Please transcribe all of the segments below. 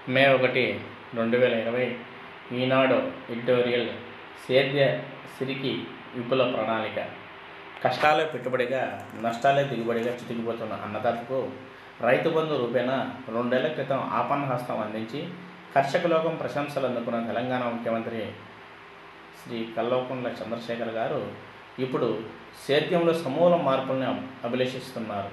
మే ఒకటి రెండు వేల ఇరవై ఈనాడు ఎడిటోరియల్ సేద్య సిరికి విపుల ప్రణాళిక కష్టాలే పెట్టుబడిగా నష్టాలే దిగుబడిగా చితికిపోతున్న అన్నదాతకు రైతు బంధు రూపేణా రెండేళ్ల క్రితం ఆపన్న హస్తం అందించి కర్షక లోకం ప్రశంసలు అందుకున్న తెలంగాణ ముఖ్యమంత్రి శ్రీ కల్వకుంట్ల చంద్రశేఖర్ గారు ఇప్పుడు సేద్యంలో సమూల మార్పుల్ని అభి- అభిలషిస్తున్నారు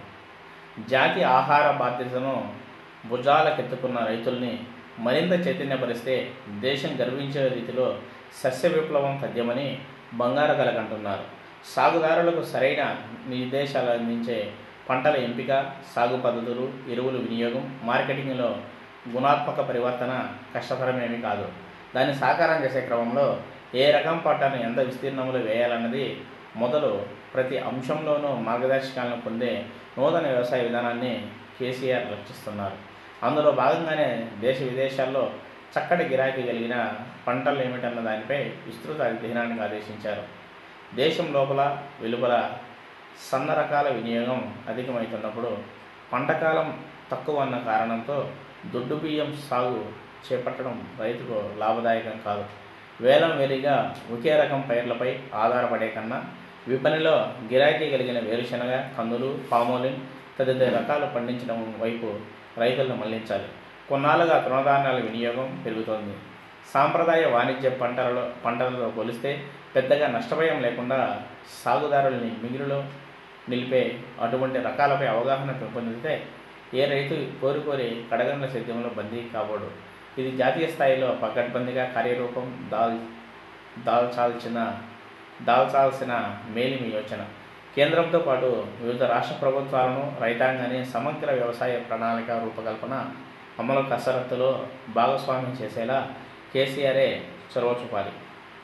జాతి ఆహార బాధ్యతను భుజాలకెత్తుకున్న రైతుల్ని మరింత చైతన్యపరిస్తే దేశం గర్వించే రీతిలో సస్య విప్లవం తథ్యమని బంగారు కలగంటున్నారు సాగుదారులకు సరైన నిర్దేశాలు అందించే పంటల ఎంపిక సాగు పద్ధతులు ఎరువుల వినియోగం మార్కెటింగ్లో గుణాత్మక పరివర్తన కష్టతరమేమీ కాదు దాన్ని సాకారం చేసే క్రమంలో ఏ రకం పంటను ఎంత విస్తీర్ణంలో వేయాలన్నది మొదలు ప్రతి అంశంలోనూ మార్గదర్శకాలను పొందే నూతన వ్యవసాయ విధానాన్ని కేసీఆర్ లక్షిస్తున్నారు అందులో భాగంగానే దేశ విదేశాల్లో చక్కటి గిరాకీ కలిగిన పంటలు ఏమిటన్న దానిపై విస్తృత అధ్యయనానికి ఆదేశించారు దేశం లోపల వెలుపల సన్న రకాల వినియోగం అధికమవుతున్నప్పుడు పంటకాలం తక్కువ అన్న కారణంతో దొడ్డు బియ్యం సాగు చేపట్టడం రైతుకు లాభదాయకం కాదు వేలం వేలిగా ఒకే రకం పైర్లపై ఆధారపడే కన్నా విపణిలో గిరాకీ కలిగిన వేరుశనగ కందులు పామోలిన్ తదితర రకాలు పండించడం వైపు రైతులను మళ్లించాలి కొన్నాళ్ళుగా తృణధాన్యాల వినియోగం పెరుగుతోంది సాంప్రదాయ వాణిజ్య పంటలలో పంటలతో పోలిస్తే పెద్దగా నష్టభయం లేకుండా సాగుదారుల్ని మిగులులో నిలిపే అటువంటి రకాలపై అవగాహన పెంపొందితే ఏ రైతు కోరి కోరి కడగండ్ల సేద్యంలో బందీ కాబోడు ఇది జాతీయ స్థాయిలో పకడ్బందీగా కార్యరూపం దాల్ దాల్చాల్సిన దాల్చాల్సిన మేలిమి యోచన కేంద్రంతో పాటు వివిధ రాష్ట్ర ప్రభుత్వాలను రైతాంగాన్ని సమగ్ర వ్యవసాయ ప్రణాళిక రూపకల్పన అమలు కసరత్తులో భాగస్వామ్యం చేసేలా కేసీఆరే చొరవ చూపాలి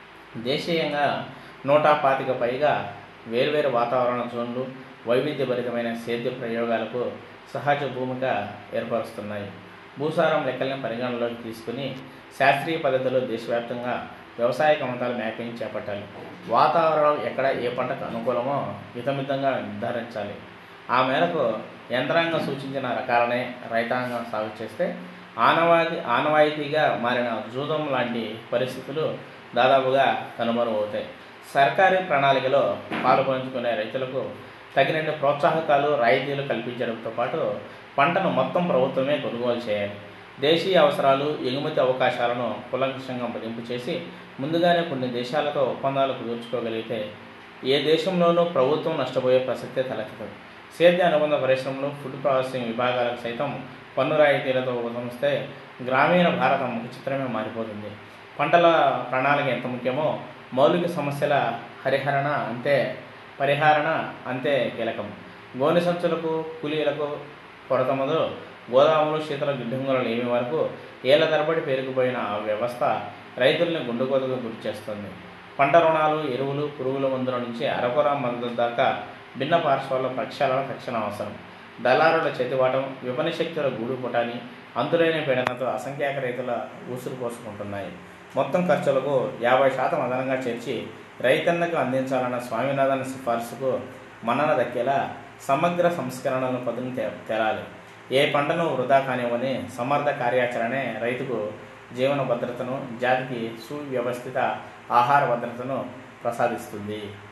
దేశీయంగా నూట పాతిక పైగా వేర్వేరు వాతావరణ జోన్లు వైవిధ్యభరితమైన సేద్య ప్రయోగాలకు సహజ భూమిక ఏర్పరుస్తున్నాయి భూసారం లెక్కలను పరిగణనలోకి తీసుకుని శాస్త్రీయ పద్ధతిలో దేశవ్యాప్తంగా వ్యవసాయ కమతాల మ్యాపింగ్ చేపట్టాలి వాతావరణం ఎక్కడ ఏ పంటకు అనుకూలమో హితమితంగా నిర్ధారించాలి ఆ మేరకు యంత్రాంగం సూచించిన రకాలనే రైతాంగం సాగు చేస్తే ఆనవాయి ఆనవాయితీగా మారిన జూదం లాంటి పరిస్థితులు దాదాపుగా కనుమరుగవుతాయి సర్కారీ ప్రణాళికలో పాలు పంచుకునే రైతులకు తగినన్ని ప్రోత్సాహకాలు రాయితీలు కల్పించడంతో పాటు పంటను మొత్తం ప్రభుత్వమే కొనుగోలు చేయాలి దేశీయ అవసరాలు ఎగుమతి అవకాశాలను కులంకషంగా మదింపు చేసి ముందుగానే కొన్ని దేశాలతో ఒప్పందాలు కుదుర్చుకోగలిగితే ఏ దేశంలోనూ ప్రభుత్వం నష్టపోయే ప్రసక్తే తలెత్తదు సేద్య అనుబంధ పరిశ్రమలు ఫుడ్ ప్రాసెసింగ్ విభాగాలకు సైతం పన్ను రాయితీలతో ఉపసంస్తే గ్రామీణ భారతం ముఖ చిత్రమే మారిపోతుంది పంటల ప్రణాళిక ఎంత ముఖ్యమో మౌలిక సమస్యల హరిహరణ అంతే పరిహారణ అంతే కీలకం గోనె సంచులకు కూలీలకు కొరత మొదలు గోదాములు శీతల గిడ్డంగులు ఏమి వరకు ఏళ్ల తరబడి పేరుకుపోయిన ఆ వ్యవస్థ రైతుల్ని గుండెకోతకు గురి చేస్తుంది పంట రుణాలు ఎరువులు పురుగుల మందుల నుంచి అరకొర మందుల దాకా భిన్న పార్శ్వాల ప్రక్షాళన తక్షణ అవసరం దళారుల చేతివాటం విపణి శక్తుల గూడుపుటాని అంతులేని పీడనతో అసంఖ్యాక రైతుల ఊసురు పోసుకుంటున్నాయి మొత్తం ఖర్చులకు యాభై శాతం అదనంగా చేర్చి రైతన్నకు అందించాలన్న స్వామినాథన్ సిఫార్సుకు మన్నన దక్కేలా సమగ్ర సంస్కరణలను పదును తే తేలాలి ఏ పంటను వృధా కానివ్వని సమర్థ కార్యాచరణే రైతుకు జీవన భద్రతను జాతికి సువ్యవస్థిత ఆహార భద్రతను ప్రసాదిస్తుంది